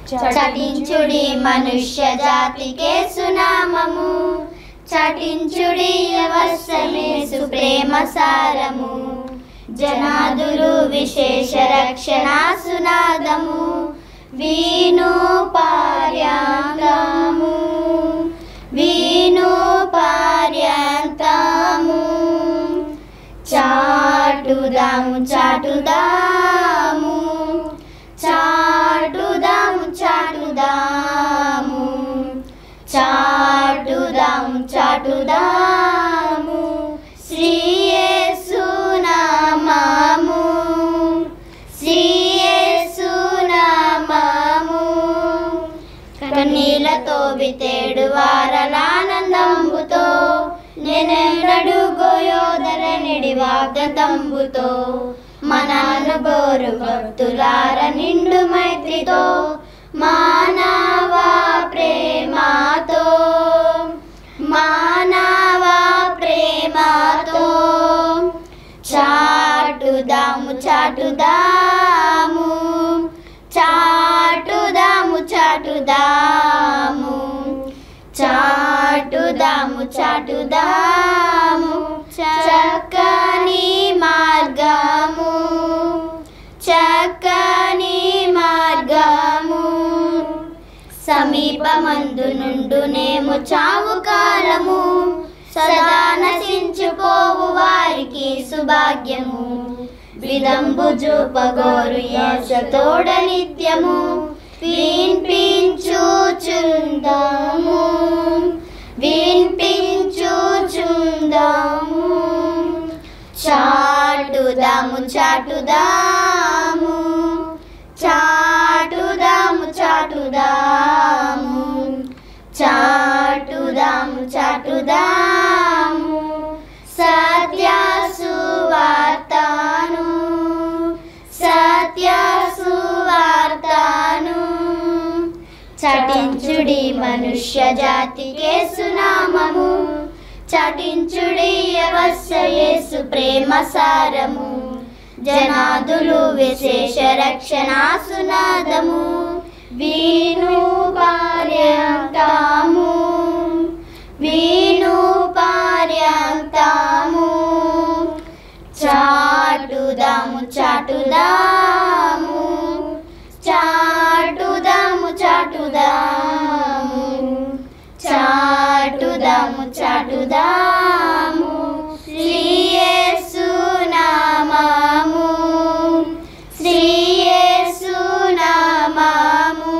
చటించుడి మనుష్య జాతికే సునామము చటించుడి అవశ్యమేసు ప్రేమ సారము జనాదులు విశేష రక్షణ సునాదము వీణు పార్యాంగము వీణు పార్యాంతము చాటుదాము చాటుదాము చాటుదాము చాటుదాము చాటుదాము చాటుదాము శ్రీయేసు నామము శ్రీయేసు నామము కన్నీలతో వితేడు వారలానందంబుతో నేనెన్నడు గోయోదరనిడి వాగ్దతంబుతో మనను గోరు భక్తులార నిండు మైత్రితో మానవా ప్రేమతో మానవా ప్రేమతో చాటుదాము చాటుదాము చాటుదాము చాటుదాము చాటుదాము చాటుదాము చక్కని మార్గము చక్కని మార్గము సమీపమందు నుండునేము చావు కాలము సదా నశించుపోవు వారికి సుభాగ్యము విదంబు చూపగోరు యాసతోడ నిత్యము విన్పించుచుందాము విన్పించుచుందాము చాటుదాము చాటుదాము చాటుదాము చాటుదాము చాటుదాము చాటుదాము సత్య సువార్తను సత్య సువార్తను చటించుడి మనుష్య జాతికే సునామము చటించుడి అవశ్యయేసు ప్రేమ సారము జనాదులు విశేష రక్షణ సునాదము వీణు పార్యంతాము వీణు పార్యంతాము చాటుదాము చాటుదాము చాటుదాము చాటుదాము చాటుదాము చాటుదాము శ్రీయేసు నామము శ్రీయేసు నామము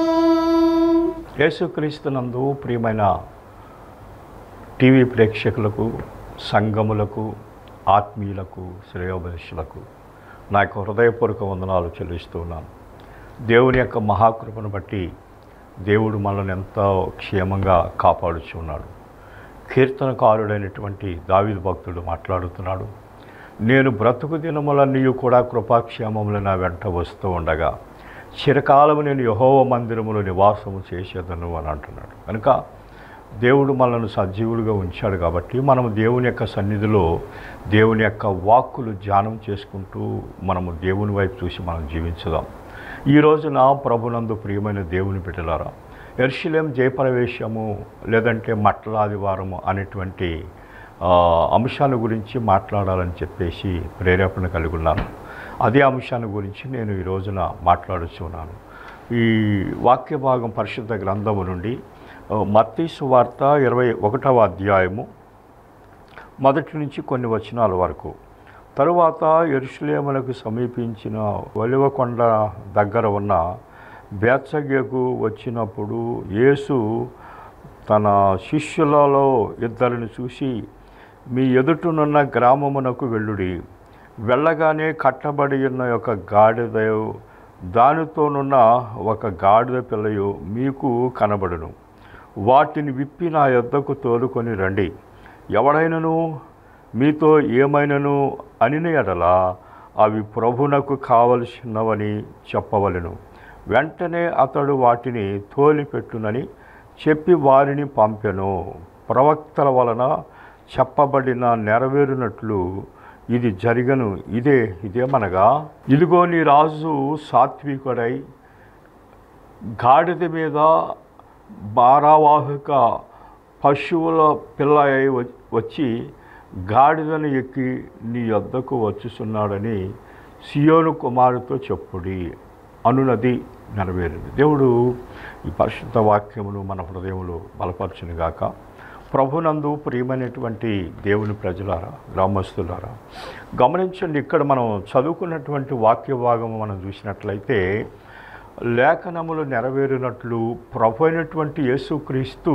యేసుక్రీస్తునందు ప్రియమైన టీవీ ప్రేక్షకులకు సంఘములకు ఆత్మీయులకు శ్రేయోభిషులకు నా యొక్క హృదయపూర్వక వందనాలు చెల్లిస్తున్నాను దేవుని యొక్క మహాకృపను బట్టి దేవుడు మనల్ని ఎంతో క్షేమంగా కాపాడుచున్నాడు కీర్తనకారుడైనటువంటి దావిదు భక్తుడు మాట్లాడుతున్నాడు నేను బ్రతుకు దినములన్నీ కూడా కృపాక్షేమములు నా వెంట వస్తూ ఉండగా చిరకాలము నేను యహోవ మందిరములో నివాసము చేసేదను అని అంటున్నాడు కనుక దేవుడు మనల్ని సజీవులుగా ఉంచాడు కాబట్టి మనం దేవుని యొక్క సన్నిధిలో దేవుని యొక్క వాక్కులు ధ్యానం చేసుకుంటూ మనము దేవుని వైపు చూసి మనం జీవించుదాం ఈ రోజున ప్రభునందు ప్రియమైన దేవుని బిడ్డలారా ఎర్షిలేం జయప్రవేశము లేదంటే మట్టల ఆదివారము అనేటువంటి ఆ, అంశాల గురించి మాట్లాడాలని చెప్పేసి ప్రేరేపణ కలిగి ఉన్నాను అదే అంశాన్ని గురించి నేను ఈ రోజున మాట్లాడుచున్నాను ఈ వాక్య భాగం పరిశుద్ధ గ్రంథము నుండి ఆ, మత్తయి సువార్త ఇరవై ఒకటవ అధ్యాయము మొదటి నుంచి కొన్ని వచనాల వరకు తరువాత ఎరుషులేములకు సమీపించిన ఒలివకొండ దగ్గర ఉన్న బేత్సగ్యకు వచ్చినప్పుడు యేసు తన శిష్యులలో ఇద్దరిని చూసి మీ ఎదుటనున్న గ్రామమునకు వెళ్ళుడి వెళ్ళగానే కట్టబడి ఉన్న ఒక గాడిద దానితోనున్న ఒక గాడిద పిల్లయు మీకు కనబడును వాటిని విప్పి నా యొద్దకు తోలుకొని రండి ఎవడైనను మీతో ఏమైనను అనిన ఎడల అవి ప్రభునకు కావలసినవని చెప్పవలెను వెంటనే అతడు వాటిని తోలిపెట్టునని చెప్పి వారిని పంపెను ప్రవక్తల వలన చెప్పబడిన నెరవేరునట్లు ఇది జరిగను ఇదే ఇదేమనగా ఇదిగో నీ రాజు సాత్వికుడై గాడిద మీద భారావాహక పశువుల పిల్ల అయి వ- వచ్చి గాడిదను ఎక్కి నీ యొద్దకు వచ్చుచున్నాడని సియోను కుమారుతో చెప్పుడి అనునది నెరవేరింది దేవుడు ఈ పరిశుద్ధ వాక్యమును మన హృదయములో బలపరచునుగాక ప్రభునందు ప్రియమైనటువంటి దేవుని ప్రజలారా గ్రామస్తులారా గమనించండి ఇక్కడ మనం చదువుకున్నటువంటి వాక్య భాగము మనం చూసినట్లయితే లేఖనములు నెరవేరినట్లు ప్రభు అయినటువంటి యేసుక్రీస్తు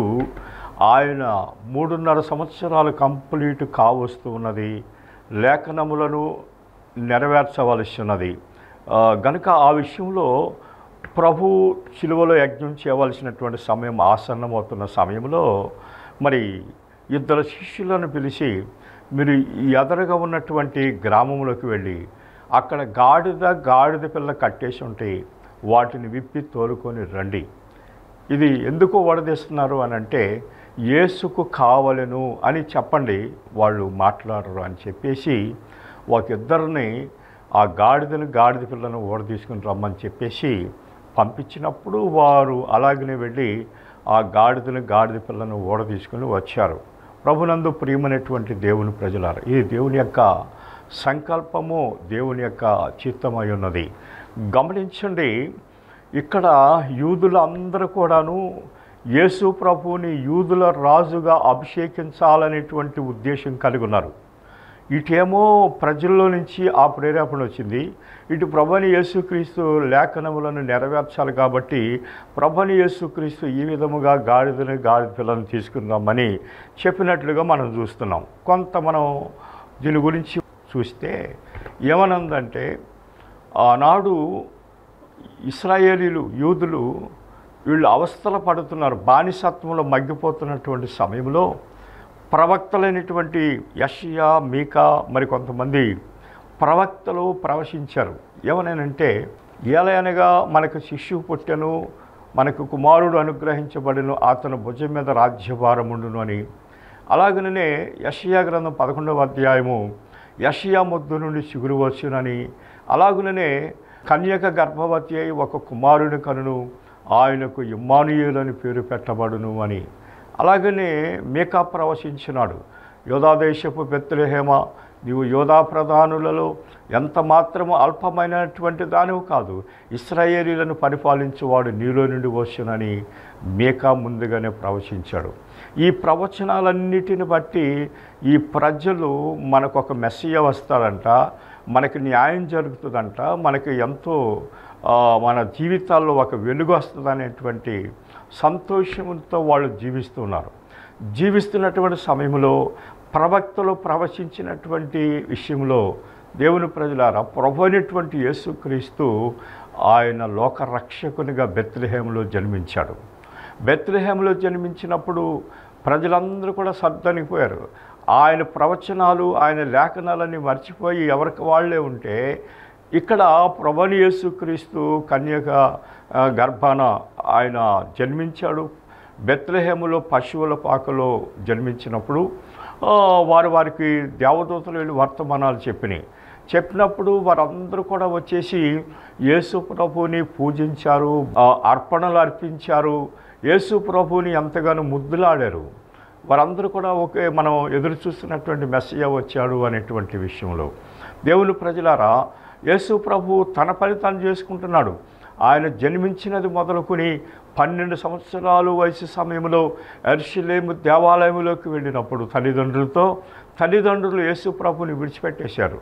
ఆయన మూడున్నర సంవత్సరాలు కంప్లీట్ కావస్తూ ఉన్నది లేఖనములను నెరవేర్చవలసి ఉన్నది ఆ, గనుక ఆ విషయంలో ప్రభు శిలువలో యజ్ఞం చేయవలసినటువంటి సమయం ఆసన్నమవుతున్న సమయంలో మరి ఇద్దరు శిష్యులను పిలిచి మీరు ఈ ఎదరగా ఉన్నటువంటి గ్రామంలోకి వెళ్ళి అక్కడ గాడిద గాడిద పిల్ల కట్టేసి ఉంటే వాటిని విప్పి తోలుకొని రండి ఇది ఎందుకు వడదీస్తున్నారు అని అంటే యేసుకు కావలను అని చెప్పండి వాళ్ళు మాట్లాడరు అని చెప్పేసి ఒక ఇద్దరిని ఆ గాడిదను గాడిద పిల్లను ఓడ తీసుకుని రమ్మని చెప్పేసి పంపించినప్పుడు వారు అలాగనే వెళ్ళి ఆ గాడిదను గాడిద పిల్లను ఓడ తీసుకుని వచ్చారు ప్రభునందు ప్రియమైనటువంటి దేవుని ప్రజలారు ఇది దేవుని యొక్క సంకల్పము దేవుని యొక్క చిత్తమై ఉన్నది గమనించండి ఇక్కడ యూదులందరూ కూడాను యేసు ప్రభువుని యూదుల రాజుగా అభిషేకించాలనేటువంటి ఉద్దేశం కలిగి ఉన్నారు ఇటేమో ప్రజల్లో నుంచి ఆ ప్రేరేపణ వచ్చింది ఇటు ప్రభుని యేసుక్రీస్తు లేఖనములను నెరవేర్చాలి కాబట్టి ప్రభుని యేసుక్రీస్తు ఈ విధముగా గాడిదని గాడిద పిల్లలను తీసుకుందామని చెప్పినట్లుగా మనం చూస్తున్నాం కొంత మనం దీని గురించి చూస్తే ఏమనుందంటే ఆనాడు ఇస్రాయేలీలు యూదులు వీళ్ళు అవస్థలు పడుతున్నారు బానిసత్వంలో మగ్గిపోతున్నటువంటి సమయంలో ప్రవక్తలైనటువంటి యషియా మీకా మరి కొంతమంది ప్రవక్తలు ప్రవశించారు ఏమనేనంటే ఏలయనగా మనకు శిశువు పుట్టెను మనకు కుమారుడు అనుగ్రహించబడిను అతను భుజం మీద రాజ్యభారముండును అని అలాగనే యషియా గ్రంథం పదకొండవ అధ్యాయము యషియా ముద్దు నుండి చిగురు వచ్చునని అలాగుననే కన్యక గర్భవతి అయి ఒక కుమారుని కనును ఆయనకు ఇమ్మానుయేలని పేరు పెట్టబడును అని అలాగనే మేకా ప్రవశించినాడు యోధాదేశపు బెత్లెహేమ నీవు యోధా ప్రధానులలో ఎంత మాత్రము అల్పమైనటువంటి దానివి కాదు ఇస్రాయేలీలను పరిపాలించువాడు నీలో నుండి వచ్చునని మేకా ముందుగానే ప్రవచించాడు ఈ ప్రవచనాలన్నిటిని బట్టి ఈ ప్రజలు మనకు ఒక మెస్సియ వస్తాడంట మనకి న్యాయం జరుగుతుందంట మనకి ఎంతో ఆ, మన జీవితాల్లో ఒక వెలుగు వస్తుందనేటువంటి సంతోషంతో వాళ్ళు జీవిస్తున్నారు జీవిస్తున్నటువంటి సమయంలో ప్రవక్తలు ప్రవచించినటువంటి విషయంలో దేవుని ప్రజలారా ప్రభు అయినటువంటి యేసుక్రీస్తు ఆయన లోక రక్షకునిగా బెత్లెహేములో జన్మించాడు బెత్లెహేములో జన్మించినప్పుడు ప్రజలందరూ కూడా సర్దనిపోయారు ఆయన ప్రవచనాలు ఆయన లేఖనాలన్నీ మర్చిపోయి ఎవరికి వాళ్ళే ఉంటే ఇక్కడ ప్రభుని యేసుక్రీస్తు కన్యక ఆ, గర్భాన ఆయన జన్మించాడు బెత్లెహేములో పశువుల పాకలో జన్మించినప్పుడు ఆ, వారు వారికి దేవదూతలు వెళ్ళి వర్తమానాలు చెప్పినాయి చెప్పినప్పుడు వారందరూ కూడా వచ్చేసి యేసు ప్రభుని పూజించారు ఆ, అర్పణలు అర్పించారు యేసు ప్రభుని ఎంతగానో ముద్దులాడారు వారందరూ కూడా ఒకే మనం ఎదురు చూస్తున్నటువంటి మెస్సయ్య వచ్చాడు అనేటువంటి విషయంలో దేవుని ప్రజలారా యేసు ప్రభు తన పని తాను చేసుకుంటున్నాడు ఆయన జన్మించినది మొదలుకొని పన్నెండు సంవత్సరాలు వయసు సమయంలో ఎర్షిలేము దేవాలయంలోకి వెళ్ళినప్పుడు తల్లిదండ్రులతో తల్లిదండ్రులు యేసు ప్రభుని విడిచిపెట్టేశారు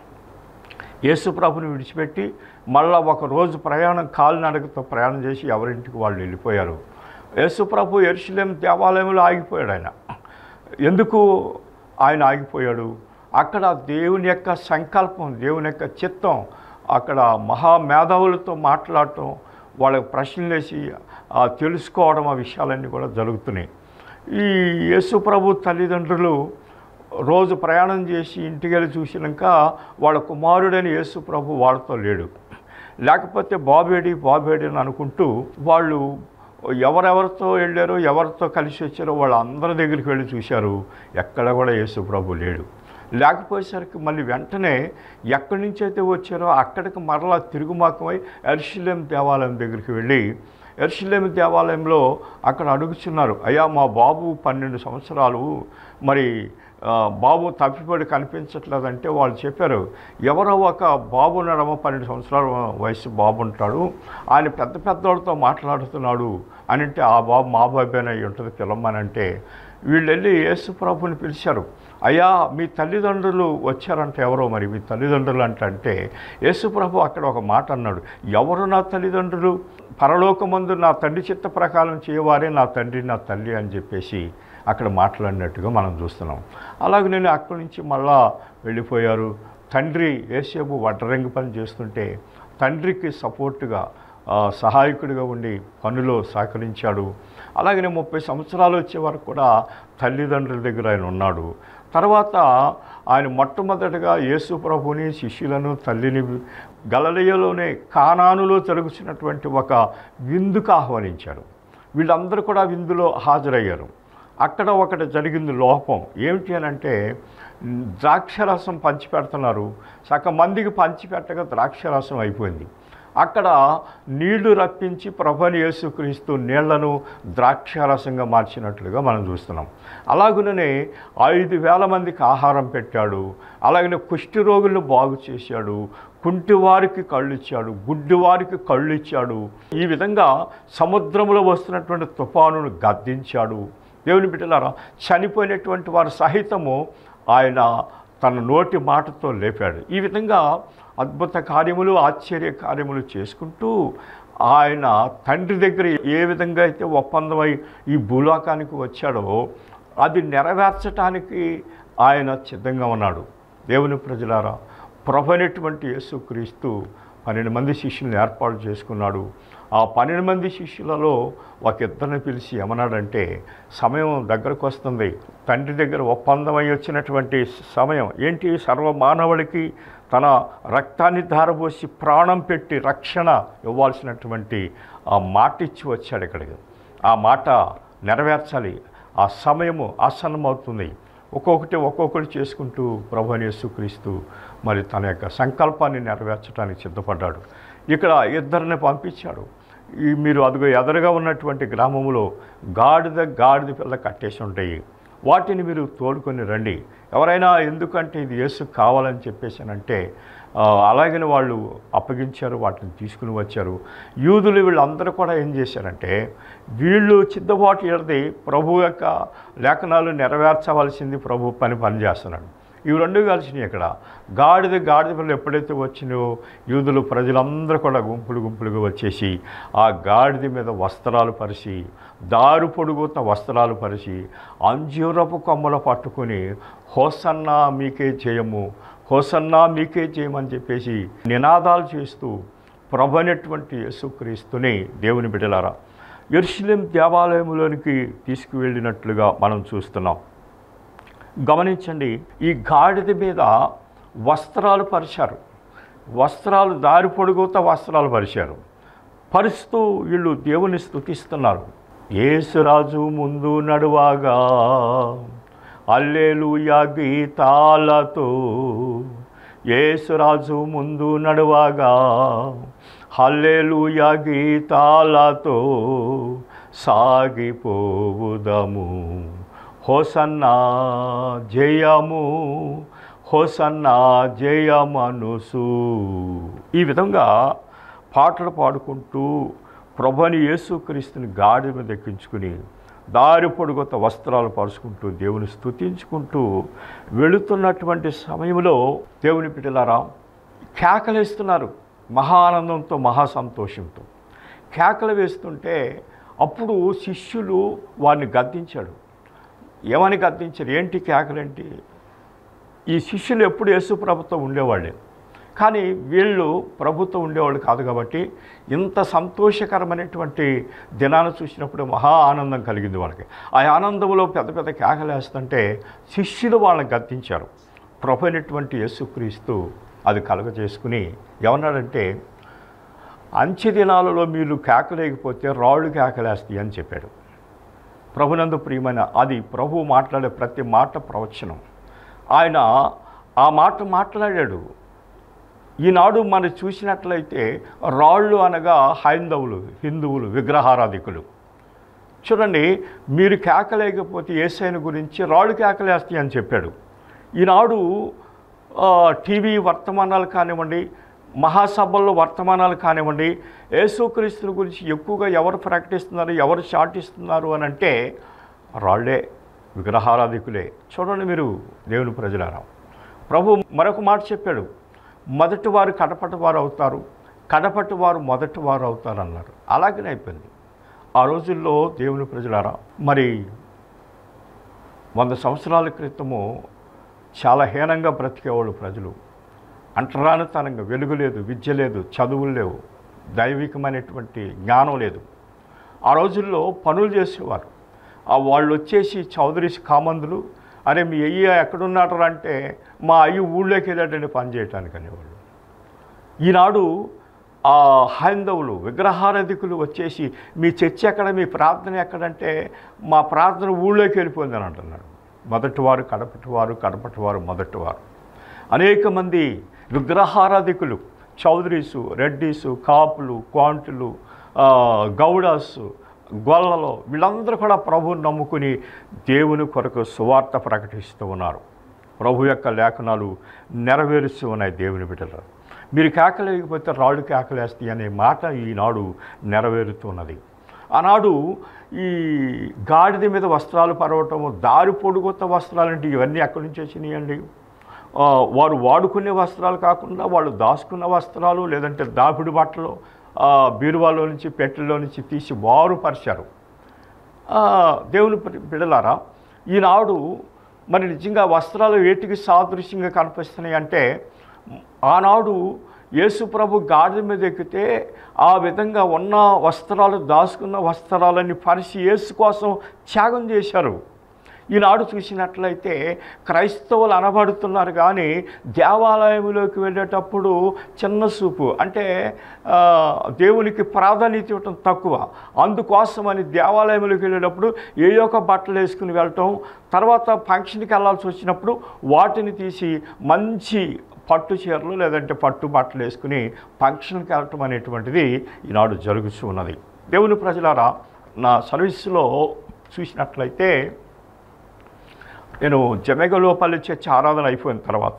యేసు ప్రభుని విడిచిపెట్టి మళ్ళా ఒక రోజు ప్రయాణం కాలినడకతో ప్రయాణం చేసి ఎవరింటికి వాళ్ళు వెళ్ళిపోయారు యేసు ప్రభు ఎరుసలేం దేవాలయంలో ఆగిపోయాడు ఆయన ఎందుకు ఆయన ఆగిపోయాడు అక్కడ దేవుని యొక్క సంకల్పం దేవుని యొక్క చిత్తం అక్కడ మహామేధావులతో మాట్లాడటం వాళ్ళకి ప్రశ్నలు వేసి ఆ, తెలుసుకోవడం ఆ విషయాలన్నీ కూడా జరుగుతున్నాయి ఈ యేసు ప్రభు తల్లిదండ్రులు రోజు ప్రయాణం చేసి ఇంటికి వెళ్ళి చూసినాక వాళ్ళ కుమారుడైన యేసు ప్రభు వాళ్ళతో లేడు లేకపోతే బాబేడి బాబేడి అని అనుకుంటూ వాళ్ళు ఎవరెవరితో వెళ్ళారో ఎవరితో కలిసి వచ్చారో వాళ్ళందరి దగ్గరికి వెళ్ళి చూశారు ఎక్కడ కూడా యేసు ప్రభు లేడు లేకపోయేసరికి మళ్ళీ వెంటనే ఎక్కడి నుంచి అయితే వచ్చారో అక్కడికి మరలా తిరుగుమాకమై ఎర్షిలేం దేవాలయం దగ్గరికి వెళ్ళి ఎర్షిలేమి దేవాలయంలో అక్కడ అడుగుచున్నారు అయ్యా మా బాబు పన్నెండు సంవత్సరాలు మరి ఆ, బాబు తప్పిపడి కనిపించట్లేదంటే వాళ్ళు చెప్పారు ఎవరో ఒక బాబు నడమ పన్నెండు సంవత్సరాల వయసు బాబు ఉంటాడు ఆయన పెద్ద పెద్దవాళ్ళతో మాట్లాడుతున్నాడు అని అంటే ఆ బాబు మా బాబేనే అయి ఉంటుంది పిలమ్మనంటే వీళ్ళు వెళ్ళి యేసు ప్రభుని పిలిచారు అయ్యా మీ తల్లిదండ్రులు వచ్చారంటే ఎవరో మరి మీ తల్లిదండ్రులు అంటే అంటే యేసు ప్రభు అక్కడ ఒక మాట అన్నాడు ఎవరు నా తల్లిదండ్రులు పరలోకమందు నా తండ్రి చిత్త ప్రకారం చేయవారే నా తండ్రి నా తల్లి అని చెప్పేసి అక్కడ మాట్లాడినట్టుగా మనం చూస్తున్నాం అలాగే నేను అక్కడి నుంచి మళ్ళా వెళ్ళిపోయారు తండ్రి ఏసేపు వడ్రంగి పని చేస్తుంటే తండ్రికి సపోర్టుగా ఆ, సహాయకుడిగా ఉండి పనిలో సహకరించాడు అలాగనే ముప్పై సంవత్సరాలు వచ్చే వరకు కూడా తల్లిదండ్రుల దగ్గర ఆయన ఉన్నాడు తర్వాత ఆయన మొట్టమొదటగా యేసు ప్రభుని శిష్యులను తల్లిని గలలయలోనే కానానులో జరుగుతున్నటువంటి ఒక విందుకు ఆహ్వానించారు వీళ్ళందరూ కూడా విందులో హాజరయ్యారు అక్కడ ఒకటి జరిగింది లోపం ఏమిటి అని అంటే మ్, ద్రాక్షరసం పంచిపెడుతున్నారు సగం మందికి పంచిపెట్టగా ద్రాక్షరసం అయిపోయింది అక్కడ నీళ్లు రప్పించి ప్రభని యేసుక్రీస్తు నీళ్లను ద్రాక్షారసంగా మార్చినట్లుగా మనం చూస్తున్నాం అలాగుననే ఐదు వేల మందికి ఆహారం పెట్టాడు అలాగనే కుష్టి రోగులను బాగు చేశాడు కుంటివారికి కళ్ళు ఇచ్చాడు గుడ్డివారికి కళ్ళు ఇచ్చాడు ఈ విధంగా సముద్రంలో వస్తున్నటువంటి తుఫానును గద్దించాడు దేవుని బిడ్డలారా చనిపోయినటువంటి వారు సహితము ఆయన తన నోటి మాటతో లేపాడు ఈ విధంగా అద్భుత కార్యములు ఆశ్చర్య కార్యములు చేసుకుంటూ ఆయన తండ్రి దగ్గర ఏ విధంగా అయితే ఒప్పందమై ఈ భూలోకానికి వచ్చాడో అది నెరవేర్చటానికి ఆయన సిద్ధంగా ఉన్నాడు దేవుని ప్రజలారా ప్రభునటువంటి యేసుక్రీస్తు పన్నెండు మంది శిష్యులను ఏర్పాటు చేసుకున్నాడు ఆ పన్నెండు మంది శిష్యులలో ఒక ఇద్దరిని పిలిచి ఏమన్నాడంటే సమయం దగ్గరకు వస్తుంది తండ్రి దగ్గర ఒప్పందమై వచ్చినటువంటి సమయం ఏంటి సర్వమానవుడికి తన రక్తాన్ని ధారపోసి ప్రాణం పెట్టి రక్షణ ఇవ్వాల్సినటువంటి ఆ మాట ఇచ్చి వచ్చాడు ఇక్కడికి ఆ మాట నెరవేర్చాలి ఆ సమయము ఆసన్నమవుతుంది ఒక్కొక్కటి ఒక్కొక్కటి చేసుకుంటూ ప్రభు అయిన యేసుక్రీస్తు మరి తన యొక్క సంకల్పాన్ని నెరవేర్చడానికి సిద్ధపడ్డాడు ఇక్కడ ఇద్దరిని పంపించాడు ఈ మీరు అదిగో ఎదరగా ఉన్నటువంటి గ్రామంలో గాడిద గాడిద పిల్ల కట్టేసి ఉంటాయి వాటిని మీరు తోడుకొని రండి ఎవరైనా ఎందుకంటే ఇది యేసు కావాలని చెప్పేసానంటే ఆ, అలాగని వాళ్ళు అప్పగించారు వాటిని తీసుకుని వచ్చారు యూదులు వీళ్ళందరూ కూడా ఏం చేశారంటే వీళ్ళు చిద్దబాటు ఎడది ప్రభు యొక్క లేఖనాలు నెరవేర్చవలసింది ప్రభు పని పనిచేస్తున్నాడు ఇవి రెండు కలిసినాయి ఇక్కడ గాడిద గాడిద పిల్లలు ఎప్పుడైతే వచ్చినాయో యూదులు ప్రజలందరూ కూడా గుంపులు గుంపులుగా వచ్చేసి ఆ గాడిద మీద వస్త్రాలు పరిచి దారు పొడుగుత వస్త్రాలు పరిచి అంజూరపు కొమ్మలు పట్టుకొని హోసన్నా మీకే చేయము హోసన్నా మీకే చేయమని చెప్పేసి నినాదాలు చేస్తూ ప్రభనటువంటి యేసుక్రీస్తుని దేవుని బిడ్డలారా ఎరుసలేం దేవాలయంలోనికి తీసుకువెళ్ళినట్లుగా మనం చూస్తున్నాం గమనించండి ఈ గాడిద మీద వస్త్రాలు పరిచారు వస్త్రాలు దారి పొడుగుతా వస్త్రాలు పరిచారు పరుస్తూ వీళ్ళు దేవుని స్తుతిస్తున్నారు యేసురాజు ముందు నడువాగా అల్లేలుయా గీతాలతో యేసురాజు ముందు నడువాగా హల్లేలుయా గీతాలతో సాగిపోవుదము హోసన్నా జయము హోసన్నా జయమనుసు ఈ విధంగా పాటలు పాడుకుంటూ ప్రభుని యేసుక్రీస్తుని గాడి మీద ఎక్కించుకుని దారి పొడుగుత వస్త్రాలు పరుచుకుంటూ దేవుని స్తుతించుకుంటూ వెళుతున్నటువంటి సమయంలో దేవుని బిడ్డలారా కేకలేస్తున్నారు మహా ఆనందంతో మహా సంతోషంతో కేకలు వేస్తుంటే అప్పుడు శిష్యులు వారిని గద్దించాడు ఏమని గద్దించారు ఏంటి కేకలేంటి ఈ శిష్యులు ఎప్పుడు యేసు ప్రభుత్వం ఉండేవాళ్ళే కానీ వీళ్ళు ప్రభుత్వం ఉండేవాళ్ళు కాదు కాబట్టి ఇంత సంతోషకరమైనటువంటి దినాన్ని చూసినప్పుడు మహా ఆనందం కలిగింది వాళ్ళకి ఆ ఆనందంలో పెద్ద పెద్ద కేకలేస్తుంటే శిష్యులు వాళ్ళని గద్దించారు ప్రభు అయినటువంటి యేసుక్రీస్తు అది కలుగజేసుకుని ఏమన్నాడంటే అంచె దినాలలో మీరు కేకలేకపోతే రాళ్ళు కేకలేస్తాయి అని చెప్పాడు ప్రభునందు ప్రియమైన అది ప్రభు మాట్లాడే ప్రతి మాట ప్రవచనం ఆయన ఆ మాట మాట్లాడాడు ఈనాడు మనం చూసినట్లయితే రాళ్ళు అనగా హైందవులు హిందువులు విగ్రహారాధికులు చూడండి మీరు కేకలేకపోతే ఏసైన గురించి రాళ్ళు కేకలేస్తాయి అని చెప్పాడు ఈనాడు ఆ, టీవీ వర్తమానాలు కానివ్వండి మహాసభల్లో వర్తమానాలు కానివ్వండి యేసుక్రీస్తుని గురించి ఎక్కువగా ఎవరు ప్రకటిస్తున్నారు ఎవరు చాటిస్తున్నారు అని అంటే రాళ్ళే విగ్రహారాధికులే చూడండి మీరు దేవుని ప్రజలారా ప్రభు మరొక మాట చెప్పాడు మొదటి వారు కడపటి వారు అవుతారు కడపటి వారు మొదటి వారు అవుతారు అన్నారు అలాగనే అయిపోయింది ఆ రోజుల్లో దేవుని ప్రజలారా మరి వంద సంవత్సరాల క్రితము చాలా హీనంగా బ్రతికేవాళ్ళు ప్రజలు అంటరానితనంగా వెలుగు లేదు విద్య లేదు చదువులు లేవు దైవికమైనటువంటి జ్ఞానం లేదు ఆ రోజుల్లో పనులు చేసేవారు ఆ వాళ్ళు వచ్చేసి చౌదరీస్ కామందులు అరే మీ అయ్య ఎక్కడున్నాడు అంటే మా అయ్యి ఊళ్ళోకి వెళ్ళాడని పని చేయటానికి అనేవాళ్ళు ఈనాడు ఆ హైందవులు విగ్రహారాధికులు వచ్చేసి మీ చర్చ ఎక్కడ మీ ప్రార్థన ఎక్కడంటే మా ప్రార్థన ఊళ్ళోకి వెళ్ళిపోయిందని అంటున్నాడు మొదటివారు కడపటివారు కడపటివారు మొదటివారు అనేక మంది విగ్రహారాధికులు చౌదరీసు రెడ్డీసు కాపులు క్వాంటులు ఆ, గౌడాసు గొల్లలో వీళ్ళందరూ కూడా ప్రభువుని నమ్ముకుని దేవుని కొరకు సువార్త ప్రకటిస్తూ ఉన్నారు ప్రభు యొక్క లేఖనాలు నెరవేరుస్తూ ఉన్నాయి దేవుని బిడ్డలు మీరు కేకలేకపోతే రాళ్ళు కేకలేస్తాయి అనే మాట ఈనాడు నెరవేరుతున్నది ఆనాడు ఈ గాడిద మీద వస్త్రాలు పరవటము దారి పొడుగుత వస్త్రాలు అంటే ఇవన్నీ ఎక్కడి నుంచి వచ్చినాయండి ఆ, వారు వాడుకునే వస్త్రాలు కాకుండా వాళ్ళు దాచుకున్న వస్త్రాలు లేదంటే దాపిడి బట్టలు ఆ, బీరువాలో నుంచి పెట్టెల్లో నుంచి తీసి వారు పరిచారు ఆ, దేవుని ప్రి- బిడలారా ఈనాడు మరి నిజంగా వస్త్రాలు వేటికి సాదృశ్యంగా కనిపిస్తున్నాయి అంటే ఆనాడు యేసు ప్రభు గాడిద మీద ఎక్కితే ఆ విధంగా ఉన్న వస్త్రాలు దాచుకున్న వస్త్రాలన్నీ పరిచి యేసు కోసం త్యాగం చేశారు ఈనాడు చూసినట్లయితే క్రైస్తవులు అనబడుతున్నారు కానీ దేవాలయంలోకి వెళ్ళేటప్పుడు చిన్న చూపు అంటే ఆ, దేవునికి ప్రాధాన్యత ఇవ్వటం తక్కువ అందుకోసమని దేవాలయంలోకి వెళ్ళేటప్పుడు ఏ యొక్క బట్టలు వేసుకుని వెళ్ళటం తర్వాత ఫంక్షన్కి వెళ్ళాల్సి వచ్చినప్పుడు వాటిని తీసి మంచి పట్టు చీరలు లేదంటే పట్టు బట్టలు వేసుకుని ఫంక్షన్కి వెళ్ళటం అనేటువంటిది ఈనాడు జరుగుతూ ఉన్నది దేవుని ప్రజలారా నా సర్వీస్లో చూసినట్లయితే నేను జమెగలోపల్లి చర్చ్ ఆరాధన అయిపోయిన తర్వాత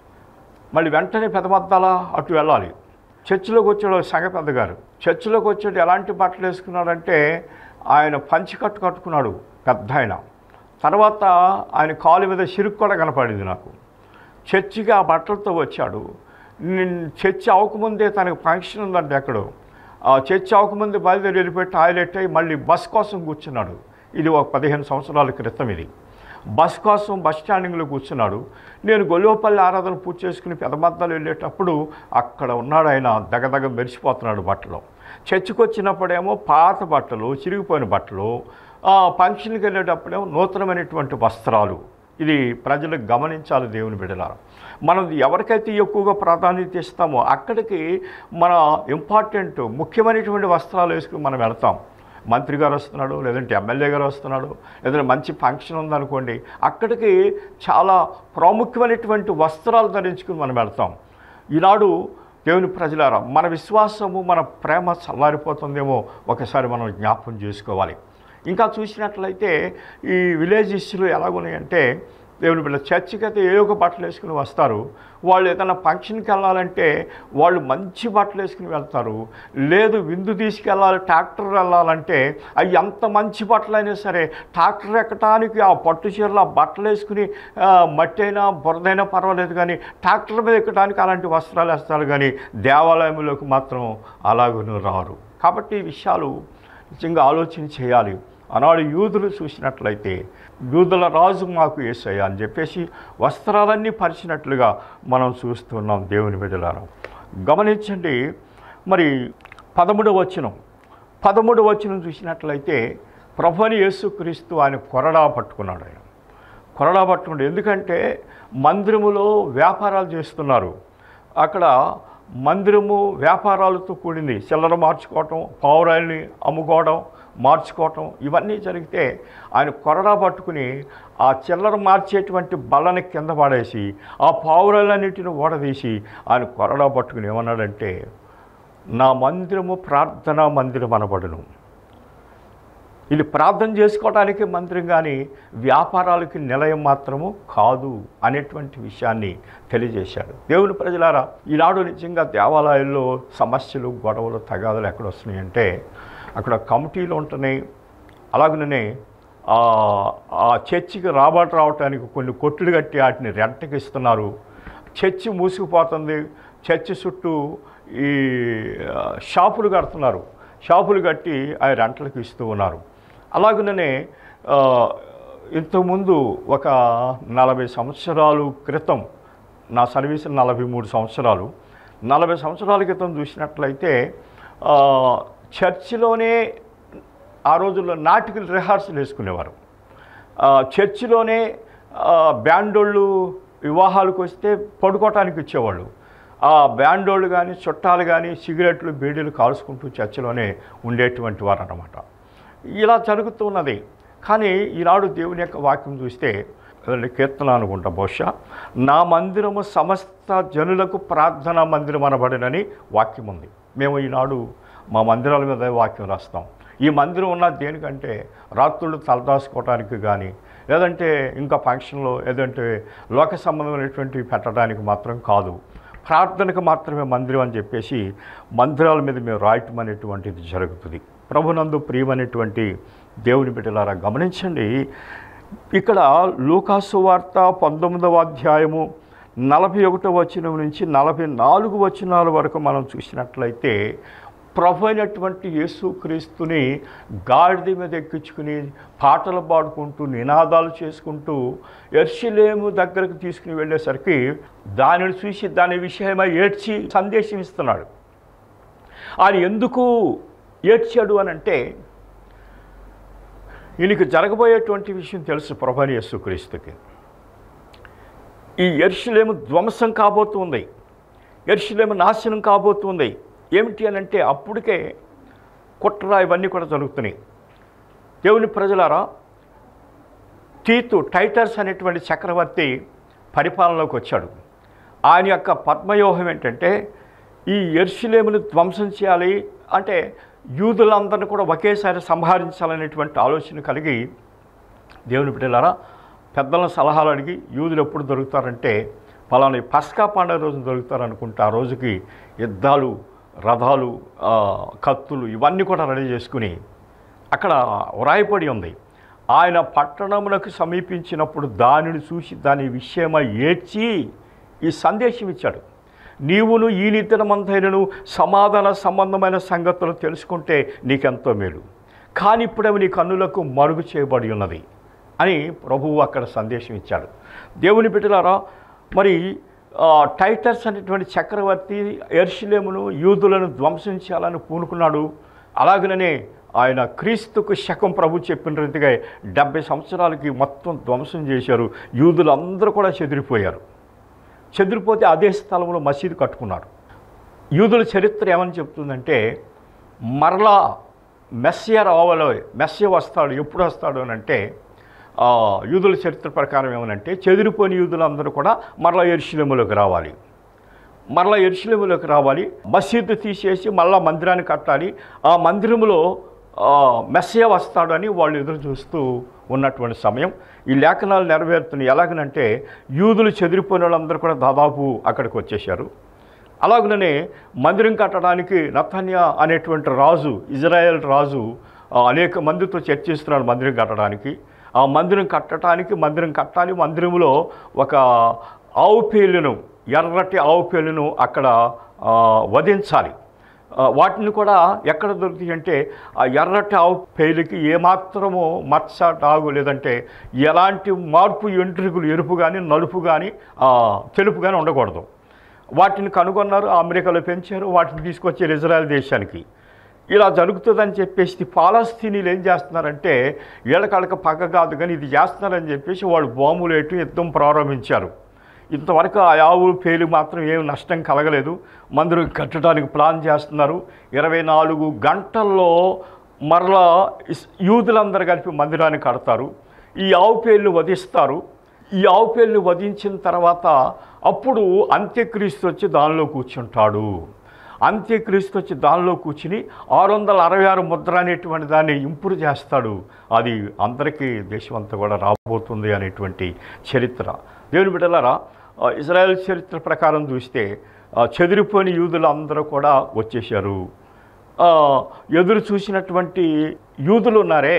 మళ్ళీ వెంటనే పెదమద్దాల అటు వెళ్ళాలి చర్చిలోకి వచ్చాడు ఒక సంఘ పెద్ద గారు చర్చిలోకి వచ్చాడు ఎలాంటి బట్టలు వేసుకున్నాడంటే ఆయన పంచి కట్టు కట్టుకున్నాడు పెద్ద ఆయన తర్వాత ఆయన కాలు మీద సిరుకు కూడా కనపడింది నాకు చర్చికి ఆ బట్టలతో వచ్చాడు నేను చర్చి అవ్వకముందే తనకు ఫంక్షన్ ఉందంటే ఎక్కడో ఆ చర్చి అవ్వకముందే బయలుదేరి వెళ్ళిపోయి టాయిలెట్ అయ్యి మళ్ళీ బస్ కోసం కూర్చున్నాడు ఇది ఒక పదిహేను సంవత్సరాల క్రితం ఇది బస్ కోసం బస్ స్టాండింగ్లో కూర్చున్నాడు నేను గొల్లోపల్లి ఆరాధన పూర్తి చేసుకుని పెదమద్దాలు వెళ్ళేటప్పుడు అక్కడ ఉన్నాడు ఆయన దగదగ మెరిసిపోతున్నాడు బట్టలు చర్చికి వచ్చినప్పుడేమో పాత బట్టలు చిరిగిపోయిన బట్టలు ఆ, ఫంక్షన్కి వెళ్ళేటప్పుడేమో నూతనమైనటువంటి వస్త్రాలు ఇది ప్రజలకు గమనించాలి దేవుని బిడ్డలారా మనం ఎవరికైతే ఎక్కువగా ప్రాధాన్యత ఇస్తామో అక్కడికి మన ఇంపార్టెంట్ ముఖ్యమైనటువంటి వస్త్రాలు వేసుకుని మనం వెళ్తాం మంత్రి గారు వస్తున్నాడు లేదంటే ఎమ్మెల్యే గారు వస్తున్నాడు లేదంటే మంచి ఫంక్షన్ ఉందనుకోండి అక్కడికి చాలా ప్రాముఖ్యమైనటువంటి వస్త్రాలు ధరించుకుని మనం వెళ్తాం ఈనాడు దేవుని ప్రజలారా మన విశ్వాసము మన ప్రేమ చల్లారిపోతుందేమో ఒకసారి మనం జ్ఞాపకం చేసుకోవాలి ఇంకా చూసినట్లయితే ఈ విలేజెస్లో ఎలాగున్నాయంటే దేవుని బిడ్డ చర్చికి అయితే ఏ ఒక బట్టలు వేసుకుని వస్తారు వాళ్ళు ఏదైనా ఫంక్షన్కి వెళ్ళాలంటే వాళ్ళు మంచి బట్టలు వేసుకుని వెళ్తారు లేదు విందు తీసుకెళ్ళాలి ట్రాక్టర్ వెళ్ళాలంటే అవి ఎంత మంచి బట్టలు అయినా సరే ట్రాక్టర్ ఎక్కడానికి ఆ పట్టు చీరలు ఆ బట్టలు వేసుకుని ఆ, మట్టి అయినా బురదైనా పర్వాలేదు కానీ ట్రాక్టర్ మీద ఎక్కడానికి అలాంటి వస్త్రాలు వేస్తారు కానీ దేవాలయంలోకి మాత్రం అలాగను రారు కాబట్టి ఈ విషయాలు నిజంగా ఆలోచన చేయాలి ఆనాడు యూదులు చూసినట్లయితే యూదుల రాజు మాకు ఏసయ్య అని చెప్పేసి వస్త్రాలన్నీ పరిచినట్లుగా మనం చూస్తున్నాం దేవుని బిడ్డలారా గమనించండి మరి పదమూడవ వచనం పదమూడవ వచనం చూసినట్లయితే ప్రభుని యేసుక్రీస్తు ఆయన కొరడా పట్టుకున్నాడు ఆయన కొరడా పట్టుకుంటే ఎందుకంటే మందిరములో వ్యాపారాలు చేస్తున్నారు అక్కడ మందిరము వ్యాపారాలతో కూడింది చిల్లర మార్చుకోవటం పావురాయిల్ని అమ్ముకోవడం మార్చుకోవటం ఇవన్నీ జరిగితే ఆయన కొరడా పట్టుకుని ఆ చిల్లర మార్చేటువంటి బల్లని కింద పడేసి ఆ పావురాలన్నిటిని ఓడదీసి ఆయన కొరడా పట్టుకుని ఏమన్నాడంటే నా మందిరము ప్రార్థనా మందిరం అనబడును ఇది ప్రార్థన చేసుకోవడానికి మందిరం కానీ వ్యాపారాలకి నిలయం మాత్రము కాదు అనేటువంటి విషయాన్ని తెలియజేశాడు దేవుని ప్రజలారా ఈనాడు నిజంగా దేవాలయాల్లో సమస్యలు గొడవలు తగాదులు ఎక్కడ వస్తున్నాయంటే అక్కడ కమిటీలు ఉంటున్నాయి అలాగనే ఆ ఆ చర్చికి రాబడి రావటానికి కొన్ని కొట్టుడు కట్టి వాటిని రెంట్కి ఇస్తున్నారు చర్చి మూసుకుపోతుంది చర్చి చుట్టూ ఈ ఆ, షాపులు కడుతున్నారు షాపులు కట్టి ఆ రెంట్లకు ఇస్తూ ఉన్నారు అలాగనే ఆ, ఇంతకుముందు ఒక నలభై సంవత్సరాలు క్రితం నా సర్వీస్ నలభై మూడు సంవత్సరాలు నలభై సంవత్సరాల క్రితం చూసినట్లయితే ఆ, చర్చిలోనే ఆ రోజుల్లో నాటికల్ రిహార్సల్ వేసుకునేవారు ఆ, చర్చిలోనే ఆ, బ్యాండోళ్ళు వివాహాలకు వస్తే పడుకోవటానికి ఇచ్చేవాళ్ళు ఆ బ్యాండోళ్ళు కానీ చుట్టాలు కానీ సిగరెట్లు బీడీలు కాల్చుకుంటూ చర్చిలోనే ఉండేటువంటి వారు అన్నమాట ఇలా జరుగుతున్నది కానీ ఈనాడు దేవుని యొక్క వాక్యం చూస్తే అదండి కీర్తన అనుకుంటా బహుశా నా మందిరము సమస్త జనులకు ప్రార్థనా మందిరం అనబడినని వాక్యం ఉంది మేము ఈనాడు మా మందిరాల మీద వాక్యం రాస్తాం ఈ మందిరం ఉన్నది దేనికంటే రాత్రులు తలదాసుకోవటానికి కానీ లేదంటే ఇంకా ఫంక్షన్లో ఏదంటే లోక సంబంధమైనటువంటివి పెట్టడానికి మాత్రం కాదు ప్రార్థనకు మాత్రమే మందిరం అని చెప్పేసి మందిరాల మీద మేము రాయటం అనేటువంటిది జరుగుతుంది ప్రభునందు ప్రియమైనటువంటి దేవుని బిడ్డలారా గమనించండి ఇక్కడ లూకాసు వార్త పంతొమ్మిదవ అధ్యాయము నలభై ఒకటో వచనం నుంచి నలభై నాలుగు వచనాల వరకు మనం చూసినట్లయితే ప్రభు అయినటువంటి యేసుక్రీస్తుని గాడిద మీద ఎక్కించుకుని పాటలు పాడుకుంటూ నినాదాలు చేసుకుంటూ ఎర్షిలేము దగ్గరకు తీసుకుని వెళ్ళేసరికి దానిని చూసి దాని విషయమై ఏడ్చి సందేశం ఇస్తున్నాడు ఆయన ఎందుకు ఏడ్చాడు అని అంటే ఈయనకి జరగబోయేటువంటి విషయం తెలుసు ప్రభాని యేసుక్రీస్తుకి ఈ ఎర్షులేము ధ్వంసం కాబోతుంది ఎర్షులేము నాశనం కాబోతుంది ఏమిటి అని అంటే అప్పటికే కుట్ర ఇవన్నీ కూడా జరుగుతున్నాయి దేవుని ప్రజలారా తీతు టైటర్స్ అనేటువంటి చక్రవర్తి పరిపాలనలోకి వచ్చాడు ఆయన యొక్క పద్మయోహం ఏంటంటే ఈ ఎర్షులేమును ధ్వంసం చేయాలి అంటే యూదులందరినీ కూడా ఒకేసారి సంహరించాలనేటువంటి ఆలోచన కలిగి దేవుని బిడ్డలారా పెద్దల సలహాలు అడిగి యూదులు ఎప్పుడు దొరుకుతారంటే పలానా ఈ పస్కా పండుగ రోజు దొరుకుతారు అనుకుంటే ఆ రోజుకి యుద్ధాలు రథాలు ఆ, కత్తులు ఇవన్నీ కూడా రెడీ చేసుకుని అక్కడ వ్రాయపడి ఉంది ఆయన పట్టణమునకు సమీపించినప్పుడు దానిని చూసి దాని విషయమై ఏడ్చి ఈ సందేశం ఇచ్చాడు నీవును ఈ నిద్రమంతైనను సమాధాన సంబంధమైన సంగతులు తెలుసుకుంటే నీకెంతో మేలు కానీ ఇప్పుడవి నీ కన్నులకు మరుగు చేయబడి ఉన్నది అని ప్రభువు అక్కడ సందేశం ఇచ్చాడు దేవుని బిడ్డలారా మరి ఆ, టైటర్స్ అనేటువంటి చక్రవర్తి ఎర్షిలేమును యూదులను ధ్వంసం చేయాలని పూనుకున్నాడు అలాగనే ఆయన క్రీస్తుకు శకం ప్రభు చెప్పిన రీతిగా డెబ్బై సంవత్సరాలకి మొత్తం ధ్వంసం చేశారు యూదులందరూ కూడా చెదిరిపోయారు చెదిరిపోతే అదే స్థలంలో మసీదు కట్టుకున్నాడు యూదుల చరిత్ర ఏమని చెప్తుందంటే మరలా మెస్సియ రావాలో మెస్సియ వస్తాడు ఎప్పుడు వస్తాడు అని అంటే ఆ, యూదుల చరిత్ర ప్రకారం ఏమనంటే చెదిరిపోయిన యూదులందరూ కూడా మరలా ఎరుశలేములోకి రావాలి మరలా ఎరుశలేములోకి రావాలి మసీదు తీసేసి మళ్ళా మందిరాన్ని కట్టాలి ఆ మందిరంలో ఆ, మెస్సియ వస్తాడని వాళ్ళు ఎదురు చూస్తూ ఉన్నటువంటి సమయం ఈ లేఖనాలు నెరవేరుతున్నాయి ఎలాగనంటే యూదులు చెదిరిపోయిన వాళ్ళందరూ కూడా దాదాపు అక్కడికి వచ్చేసారు అలాగనే మందిరం కట్టడానికి నతన్యా అనేటువంటి రాజు ఇజ్రాయెల్ రాజు ఆ, అనేక మందితో చర్చిస్తున్నాడు మందిరం కట్టడానికి ఆ మందిరం కట్టడానికి మందిరం కట్టాలి మందిరంలో ఒక ఆవు పేలును ఎర్రటి ఆవు పేలును అక్కడ ఆ, వధించాలి ఆ, వాటిని కూడా ఎక్కడ దొరుకుతాయి అంటే ఆ ఎర్రటి ఆవు పేలికి ఏమాత్రము మచ్చ డాగు లేదంటే ఎలాంటి మార్పు ఎంట్రుకులు ఎరుపు కానీ నలుపు కానీ తెలుపు కానీ ఉండకూడదు వాటిని కనుగొన్నారు అమెరికాలో పెంచారు వాటిని తీసుకొచ్చారు ఇజ్రాయెల్ దేశానికి ఇలా జరుగుతుందని చెప్పేసి పాలస్తీనీలు ఏం చేస్తున్నారంటే వీళ్ళకాళ్ళకి పక్క కాదు కానీ ఇది చేస్తున్నారని చెప్పేసి వాళ్ళు బాంబులు వేయటం యుద్ధం ప్రారంభించారు ఇంతవరకు ఆ ఆవు పేలు మాత్రం ఏం నష్టం కలగలేదు మందిరం కట్టడానికి ప్లాన్ చేస్తున్నారు ఇరవై నాలుగు గంటల్లో మరలా ఇస్- యూదులందరూ కలిపి మందిరాన్ని కడతారు ఈ ఆవు పేర్లు వధిస్తారు ఈ ఆవు పేర్లు వధించిన తర్వాత అప్పుడు అంత్యక్రీస్తు వచ్చి దానిలో కూర్చుంటాడు అంత్యక్రీస్తు వచ్చి దానిలో కూర్చుని ఆరు వందల అరవై ఆరు ముద్ర అనేటువంటి దాన్ని ఇంప్రూవ్ చేస్తాడు అది అందరికీ దేశం అంతా కూడా రాబోతుంది అనేటువంటి చరిత్ర దేవుని బిడ్డలారా ఆ, ఇజ్రాయెల్ చరిత్ర ప్రకారం చూస్తే ఆ, చెదిరిపోయిన యూదులు అందరూ కూడా వచ్చేసారు ఆ, ఎదురు చూసినటువంటి యూదులు ఉన్నారే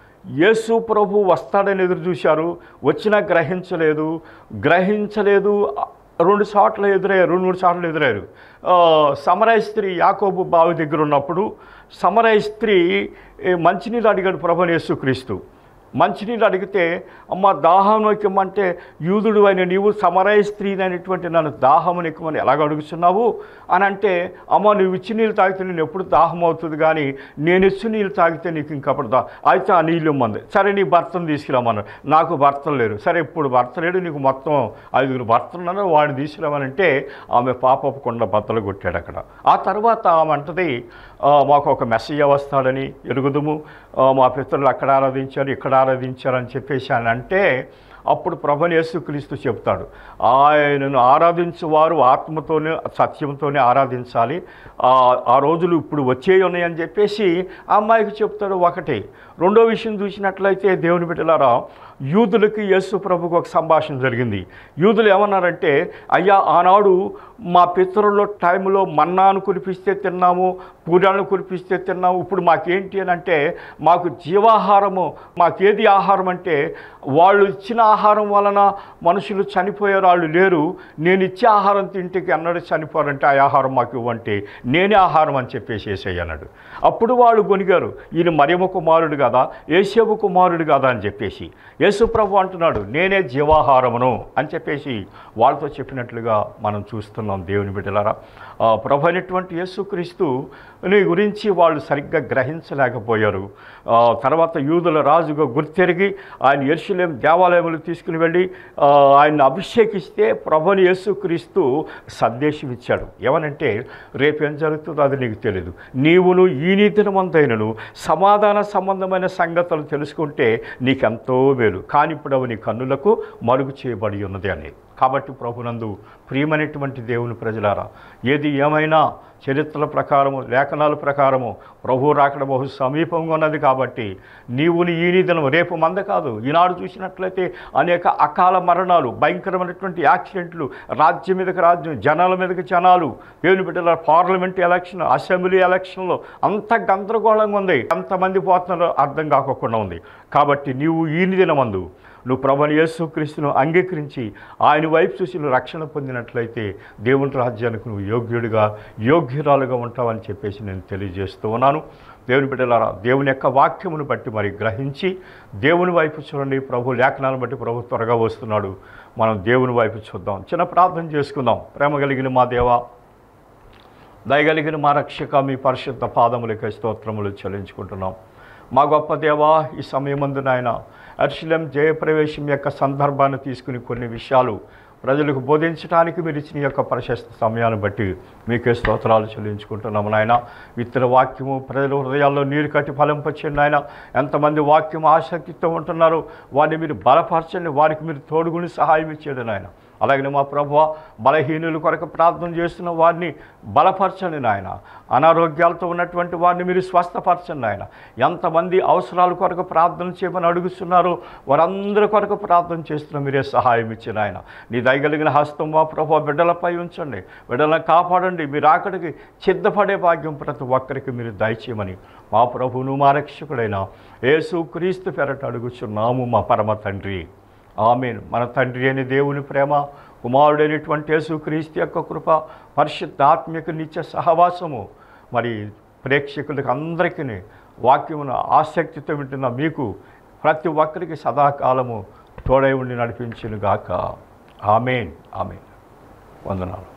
యేసు ప్రభు వస్తాడని ఎదురు చూశారు వచ్చినా గ్రహించలేదు గ్రహించలేదు ఆ, రెండు సార్లు ఎదురయ్యారు రెండు మూడు సార్లు ఎదురయ్యారు ఆ, సమరయ స్త్రీ యాకోబు బావి దగ్గర ఉన్నప్పుడు సమరయ స్త్రీ ఏ, మంచినీళ్ళు అడిగాడు ప్రభుని యేసుక్రీస్తు మంచినీళ్ళు అడిగితే అమ్మ దాహం ఎక్కమంటే యూదుడు అయిన నీవు సమరయ స్త్రీ అనేటువంటి నన్ను దాహం ఎక్కమని ఎలాగ అడుగుతున్నావు అని అంటే అమ్మ నువ్వు ఇచ్చి నీళ్ళు తాగితే నేను ఎప్పుడు దాహం అవుతుంది కానీ నేను ఇచ్చి నీళ్ళు తాగితే నీకు ఇంకప్పుడు దా అయితే ఆ నీళ్ళు ఇమ్మంది సరే నీ భర్తను తీసుకురామన్నాడు నాకు భర్త లేరు సరే ఇప్పుడు భర్త లేడు నీకు మొత్తం ఐదుగురు భర్తలు ఉన్నారు వాడిని తీసుకురామనంటే ఆమె పాపపు కొండ బద్దలు కొట్టాడు అక్కడ ఆ తర్వాత ఆమె అంటది "ఆ, మాకు ఒక మెస్సయ్య వస్తాడని ఎరుగుదుము ఆ, మా పితరులు అక్కడ ఆరాధించారు ఇక్కడ ఆరాధించారు అని చెప్పేసి అని అంటే అప్పుడు ప్రభుని యేసుక్రీస్తు చెప్తాడు ఆయనను ఆరాధించువారు ఆత్మతోనే సత్యంతోనే ఆరాధించాలి ఆ ఆ రోజులు ఇప్పుడు వచ్చే ఉన్నాయని చెప్పేసి ఆ అమ్మాయికి చెప్తాడు ఒకటి రెండో విషయం చూసినట్లయితే దేవుని బిడ్డలారా యూదులకి యేసు ప్రభుకు ఒక సంభాషణ జరిగింది యూదులు ఏమన్నారంటే అయ్యా ఆనాడు మా పితరుల టైంలో మన్నాను కురిపిస్తే తిన్నాము పూరాలను కురిపిస్తే తిన్నాము ఇప్పుడు మాకేంటి అని అంటే మాకు జీవాహారము మాకేది ఆహారం అంటే వాళ్ళు ఇచ్చిన ఆహారం వలన మనుషులు చనిపోయారు వాళ్ళు లేరు నేను ఇచ్చే ఆహారం తింటికి అన్నాడు చనిపోరంటే ఆ ఆహారం మాకు ఇవ్వంటే నేనే ఆహారం అని చెప్పేసి ఏసయ్య అన్నాడు అప్పుడు వాళ్ళు గొనిగారు ఈయన మరియమ కుమారుడు కదా ఏసేపు కుమారుడు కదా అని చెప్పేసి యేసుప్రభు అంటున్నాడు నేనే జీవాహారమును అని చెప్పేసి వాళ్ళతో చెప్పినట్లుగా మనం చూస్తున్నాం దేవుని బిడ్డలారా ఆ ప్రభు అయినటువంటి యేసుక్రీస్తు ని గురించి వాళ్ళు సరిగ్గా గ్రహించలేకపోయారు ఆ తర్వాత యూదుల రాజుగా గుర్తెరిగి ఆయన ఎరుసలేం దేవాలయములు తీసుకుని వెళ్ళి ఆ, ఆయన్ని అభిషేకిస్తే ప్రభుని యేసుక్రీస్తు సందేశం ఇచ్చాడు ఏమనంటే రేపేం జరుగుతుందో అది నీకు తెలియదు నీవును ఈ నీతినమంతైనను సమాధాన సంబంధమైన సంగతులు తెలుసుకుంటే నీకెంతో మేలు కానీ ఇప్పుడు అవి నీ కన్నులకు మరుగు చేయబడి ఉన్నది అని కాబట్టి ప్రభునందు ప్రియమైనటువంటి దేవుని ప్రజలారా ఏది ఏమైనా చరిత్రల ప్రకారము లేఖనాల ప్రకారము ప్రభు రాకడ బహు సమీపంగా ఉన్నది కాబట్టి నీవు నీ ఈ దినం రేపు మంద కాదు ఈనాడు చూసినట్లయితే అనేక అకాల మరణాలు భయంకరమైనటువంటి యాక్సిడెంట్లు రాజ్యం మీదకి రాజ్యం జనాల మీదకి జనాలు దేవుని బిడ్డల పార్లమెంట్ ఎలక్షన్ అసెంబ్లీ ఎలక్షన్లో అంత గందరగోళంగా ఉంది ఎంతమంది పోతున్నారో అర్థం కాకుండా ఉంది కాబట్టి నీవు ఈ దినమందు నువ్వు ప్రభుని యేసుక్రీస్తును అంగీకరించి ఆయన వైపు చూసి నువ్వు రక్షణ పొందినట్లయితే దేవుని రాజ్యానికి నువ్వు యోగ్యుడిగా యోగ్యురాలుగా ఉంటావని చెప్పేసి నేను తెలియజేస్తూ ఉన్నాను దేవుని బిడ్డలారా దేవుని యొక్క వాక్యమును బట్టి మరి గ్రహించి దేవుని వైపు చూడండి ప్రభు లేఖనాలను బట్టి ప్రభు త్వరగా వస్తున్నాడు మనం దేవుని వైపు చూద్దాం చిన్న ప్రార్థన చేసుకుందాం ప్రేమ కలిగిన మా దేవా దయగలిగిన మా రక్షక మీ పరిశుద్ధ పాదములకి స్తోత్రములు చెల్లించుకుంటున్నాం మా గొప్ప దేవా ఈ సమయమందు నాయన అర్శిలం జయప్రవేశం యొక్క సందర్భాన్ని తీసుకుని కొన్ని విషయాలు ప్రజలకు బోధించడానికి మీరు ఇచ్చిన ఈ యొక్క ప్రశస్త సమయాన్ని బట్టి మీకే స్తోత్రాలు చెల్లించుకుంటున్నాము నాయన విత్తన వాక్యము ప్రజల హృదయాల్లో నీరు కట్టి ఫలింపచ్చండి నాయన ఎంతమంది వాక్యం ఆసక్తితో ఉంటున్నారో వారిని మీరు బలపరచండి వారికి మీరు తోడుగుని సహాయం ఇచ్చేది నాయన అలాగే మా ప్రభు బలహీనుల కొరకు ప్రార్థన చేస్తున్న వారిని బలపరచండి నాయన అనారోగ్యాలతో ఉన్నటువంటి వారిని మీరు స్వస్థపరచండి నాయన ఎంతమంది అవసరాల కొరకు ప్రార్థన చేయమని అడుగుతున్నారో వారందరి కొరకు ప్రార్థన చేస్తున్న మీరే సహాయం ఇచ్చిన ఆయన నీ దయగలిగిన హస్తం మా ప్రభు బిడ్డలపై ఉంచండి బిడ్డలను కాపాడండి మీరు అక్కడికి సిద్ధపడే భాగ్యం ప్రతి ఒక్కరికి మీరు దయచేయమని మా ప్రభువును మా రక్షకుడైన యేసు క్రీస్తు పెరట అడుగుచున్నాము మా పరమ తండ్రి ఆమెన్ మన తండ్రి అయిన దేవుని ప్రేమ కుమారుడైనటువంటి యేసుక్రీస్తు యొక్క కృప పరిశుద్ధాత్మిక నిత్య సహవాసము మరి ప్రేక్షకులకు అందరికీ వాక్యమును ఆసక్తితో వింటున్న మీకు ప్రతి ఒక్కరికి సదాకాలము తోడై ఉండి నడిపించును గాక ఆమెన్ ఆమెన్ వందనాలు